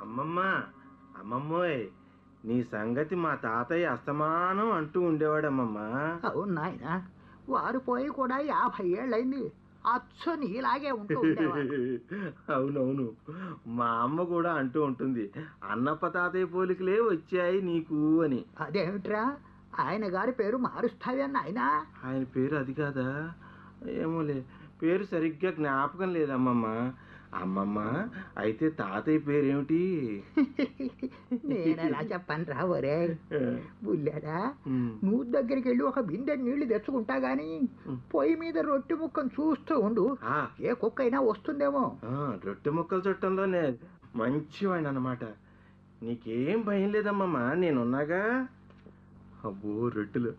అమ్మమ్మ అమ్మమ్మోయ్ నీ సంగతి మా తాతయ్య అస్తమానం అంటూ ఉండేవాడమ్మమ్మ అవును నాయన వారు పోయి కూడా యాభై ఏళ్ళైంది అచ్చు నీలాగే ఉంటూ ఉండేవాడు అవునవును మా అమ్మ కూడా అంటూ ఉంటుంది అన్నప్ప తాతయ్య పోలికలే వచ్చాయి నీకు అని అదేమిట్రా ఆయన గారి పేరు మారుస్తావే నాయన ఆయన పేరు అది కాదా ఏమోలే పేరు సరిగ్గా జ్ఞాపకం లేదమ్మమ్మ అమ్మమ్మ అయితే తాతయ్య పేరేమిటి నేనెలా చెప్పను రా ఒరే బుల్లాడా ఉమ్, నువ్వు దగ్గరికి వెళ్ళి ఒక బిందె నీళ్లు తెచ్చుకుంటా గాని పొయ్యి మీద రొట్టె ముక్కను చూస్తూ ఉండు ఆ, ఏ కుక్క అయినా వస్తుందేమో ఆ, రొట్టె ముక్కల చుట్టంలోనే మంచివాడిని అన్నమాట నీకేం భయం లేదమ్మమ్మ నేనున్నాగా అబ్బో రొట్టెలు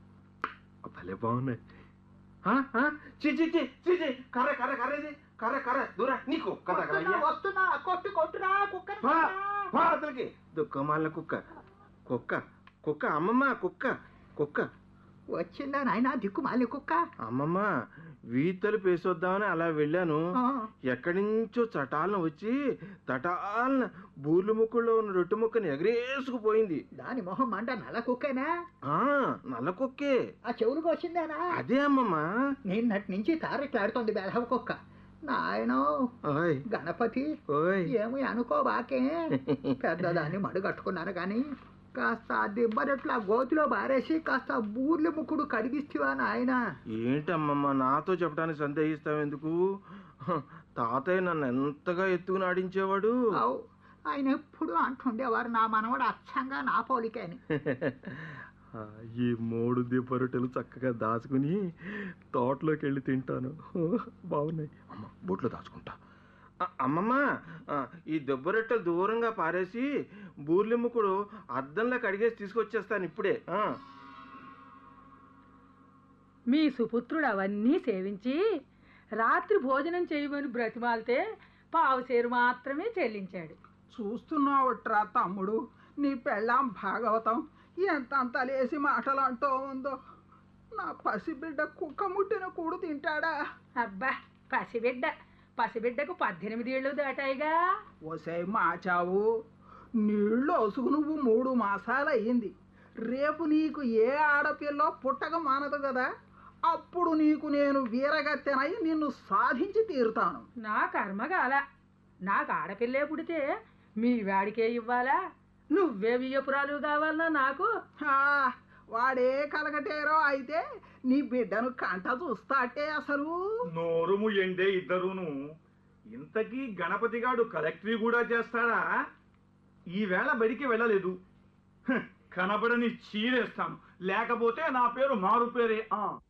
భలే బాగున్నాయి ఆ, ఆ, చి చి చి చి చి, కర్ర కర్ర కర్ర ఇది కర్ర కర్ర దూరా నీకు కర్ర కర్ర వస్తున్నా, వస్తున్నా కొట్టు కొట్టురా కుక్క పా, పా అతలికి దుఃఖమాల కుక్క కుక్క కుక్క అమ్మమ్మ కుక్క కుక్క వచ్చిందా నాయనా దిక్కుమాలి కుక్క అమ్మమ్మ వీతలు పేసొద్దామని అలా వెళ్ళాను ఆ, ఎక్కడి నుంచో చటాలను వచ్చి తటాలన బూర్లు ముక్కుల్లో ఉన్న రొట్టె ముక్కని ఎగరేసుకుపోయింది దాని మొహం మంట నల్ల కుక్కేనా ఆ నల్ల కుక్కే ఆ చెవులకు వచ్చిందేనా అదే అమ్మమ్మ నిన్నటి నుంచి తారెట్లాడుతోంది బెలహ కుక్క నాయనో ఓయ్ గణపతి ఓయ్ ఏమి అనుకోబాకే పెద్దదాన్ని మడుగట్టుకున్నాను కానీ కాస్త ఆ దిబ్బరట్లా గోతిలో బారేసి కాస్త బూర్లు ముక్కుడు కడిగిస్తావా నాయన ఏంటమ్మమ్మ నాతో చెప్పడానికి సందేహిస్తావు ఎందుకు హ, తాతయ్య నన్ను ఎంతగా ఎత్తుకుని ఆడించేవాడు అవు ఆయన ఎప్పుడు అంటుండేవారు నా మనవడు అచ్చంగా నా పోలికే అని ఆ, ఈ మూడు దీపరొట్టెలు చక్కగా దాచుకుని తోటలోకి వెళ్ళి తింటాను బాగున్నాయి అమ్మ బొట్లో దాచుకుంటా ఆ, అమ్మమ్మ ఆ, ఈ దెబ్బరొట్టెలు దూరంగా పారేసి బూర్లెమ్ముకుడు అద్దంలో కడిగేసి తీసుకొచ్చేస్తాను ఇప్పుడే ఆ. మీ సుపుత్రుడు అవన్నీ సేవించి రాత్రి భోజనం చేయమని బ్రతిమాలితే పావుసేరు మాత్రమే చెల్లించాడు చూస్తున్నావుట్రా తమ్ముడు నీ పెళ్ళాం భాగవతం ఎంత అంత లేసి మాటలు అంటూ ఉందో నా పసిబిడ్డ కుక్క ముట్టిన కూడు తింటాడా అబ్బా పసిబిడ్డ పసిబిడ్డకు పద్దెనిమిది ఏళ్ళు దాటాయిగా ఒసై మాచావు నీళ్ళు ఒసుగు నువ్వు మూడు మాసాలు అయ్యింది రేపు నీకు ఏ ఆడపిల్లో పుట్టక మానదు కదా అప్పుడు నీకు నేను వీరగత్తెనై నిన్ను సాధించి తీరుతాను నా కర్మగాల నాకు ఆడపిల్లే పుడితే మీ వాడికే ఇవ్వాలా నువ్వే వియ్యపురాలు కావాలన్నా నాకు హా, వాడే కలగటేరో అయితే నీ బిడ్డను కంట చూస్తాటే అసలు నోరుము ఎండే ఇద్దరును ఇంతకీ గణపతిగాడు కలెక్టరీ కూడా చేస్తాడా ఈవేళ బడికి వెళ్ళలేదు హ్, కనబడని చీరేస్తాను లేకపోతే నా పేరు మారు పేరే ఆ